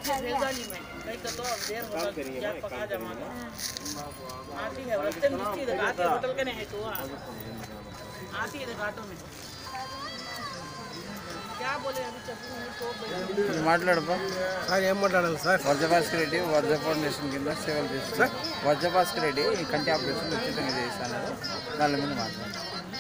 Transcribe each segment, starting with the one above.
भेज डाली मैं कहीं का तो अब देर होगा क्या पका जमाना आती है रास्ते में दिखती है आती है होटल के नहीं है तो आती है घाटों में क्या बोले अभी चप्पू में तो మాట్లాడపా సార్ ఏం మాట్లాడాలి సార్ వజ్రభాస్కర్ రెడ్డి వజ్ర ఫౌండేషన్ కింద సేవలు చేస్తున్నారు వజ్రభాస్కర్ రెడ్డి ఈ కంటి ఆపరేషన్ ఉచితంగా చేస్తాను దాని మీద మాట్లాడు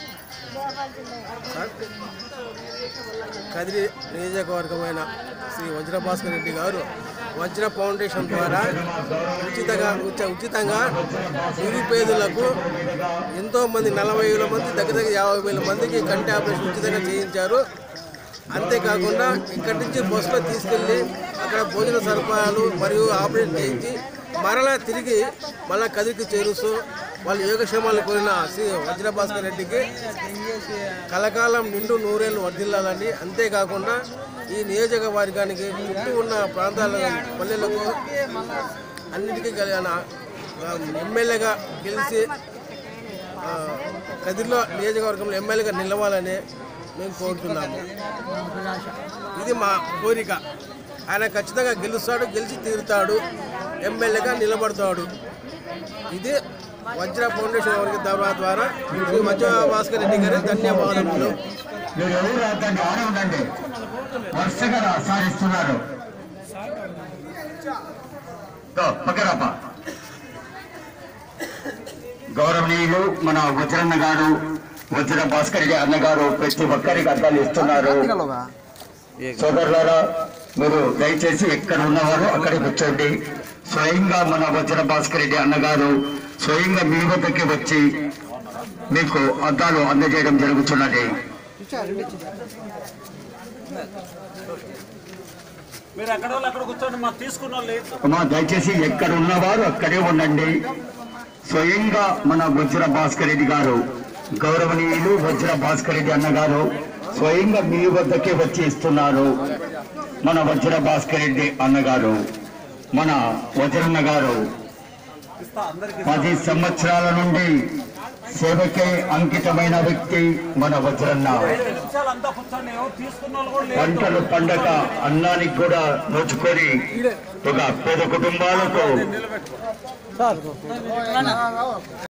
కదిరి నియోజకవర్గమైన శ్రీ వజ్రభాస్కర్ రెడ్డి గారు వజ్ర ఫౌండేషన్ ద్వారా ఉచితంగా ఉచ- ఉచితంగా నిరుపేదలకు ఎంతో మంది నలభై వేల మంది దగ్గర దగ్గర యాభై వేల మందికి కంటి ఆపరేషన్ ఉచితంగా చేయించారు అంతేకాకుండా ఇక్కడి నుంచి బస్సులో తీసుకెళ్ళి అక్కడ భోజన సదుపాయాలు మరియు ఆపరేషన్ చేయించి మరలా తిరిగి మళ్ళా కదిరికి చేరుస్తూ వాళ్ళ యోగక్షేమాలు కోరిన శ్రీ వజ్రభాస్కర్ రెడ్డికి కలకాలం నిండు నూరేళ్ళు వర్ధిల్లాలని అంతేకాకుండా ఈ నియోజకవర్గానికి చుట్టూ ఉన్న ప్రాంతాల పల్లెలకు అన్నిటికీ కలిగిన ఆ, ఎమ్మెల్యేగా గెలిచి ఆ, కదిరిలో నియోజకవర్గంలో ఎమ్మెల్యేగా నిలవాలని మేము కోరుతున్నాము ఇది మా కోరిక ఆయన ఖచ్చితంగా గెలుస్తాడు గెలిచి తీరుతాడు ఎమ్మెల్యేగా నిలబడతాడు ఇది వజ్ర ఫౌండేషన్ వర్గ ద్వారా ద్వారా శ్రీ వజ్ర భాస్కర్ రెడ్డి గారి ధన్యవాదములు మీరు ఎవరు అతన్ని ఆడ ఉండండి వరుసగా సాధిస్తున్నారు పక్కరాప గౌరవనీయులు మన వజ్రన్న గారు వజ్ర భాస్కర్ రెడ్డి అన్నగారు ప్రతి ఒక్కరికి అర్థాలు ఇస్తున్నారు సోదరులారా మీరు దయచేసి ఎక్కడ ఉన్నవారు అక్కడే కూర్చోండి స్వయంగా మన వజ్ర భాస్కర్ రెడ్డి అన్నగారు స్వయంగా మీ వద్దకి వచ్చి మీకు అద్దాలు అందజేయడం జరుగుతున్నది మీరు ఎక్కడ వాళ్ళు అక్కడ కూర్చోండి మాకు తీసుకున్న వాళ్ళు లేదు అమ్మా దయచేసి ఎక్కడ ఉన్నవారు అక్కడే ఉండండి స్వయంగా మన వజ్ర భాస్కర్ రెడ్డి గారు గౌరవనీయులు వజ్ర భాస్కర్ రెడ్డి అన్నగారు స్వయంగా మీ వద్దకే వచ్చి ఇస్తున్నారు మన వజ్ర భాస్కర్ రెడ్డి అన్నగారు మన వజ్రన్న గారు పది సంవత్సరాల నుండి సేవకే అంకితమైన వ్యక్తి మన వజ్రన్న నిమిషాలు అంతా కూర్చోండి ఎవరు తీసుకున్న వాళ్ళు కూడా లేదు పంటలు పండగ అన్నానికి కూడా నోచుకొని ఒక పేద కుటుంబాలకు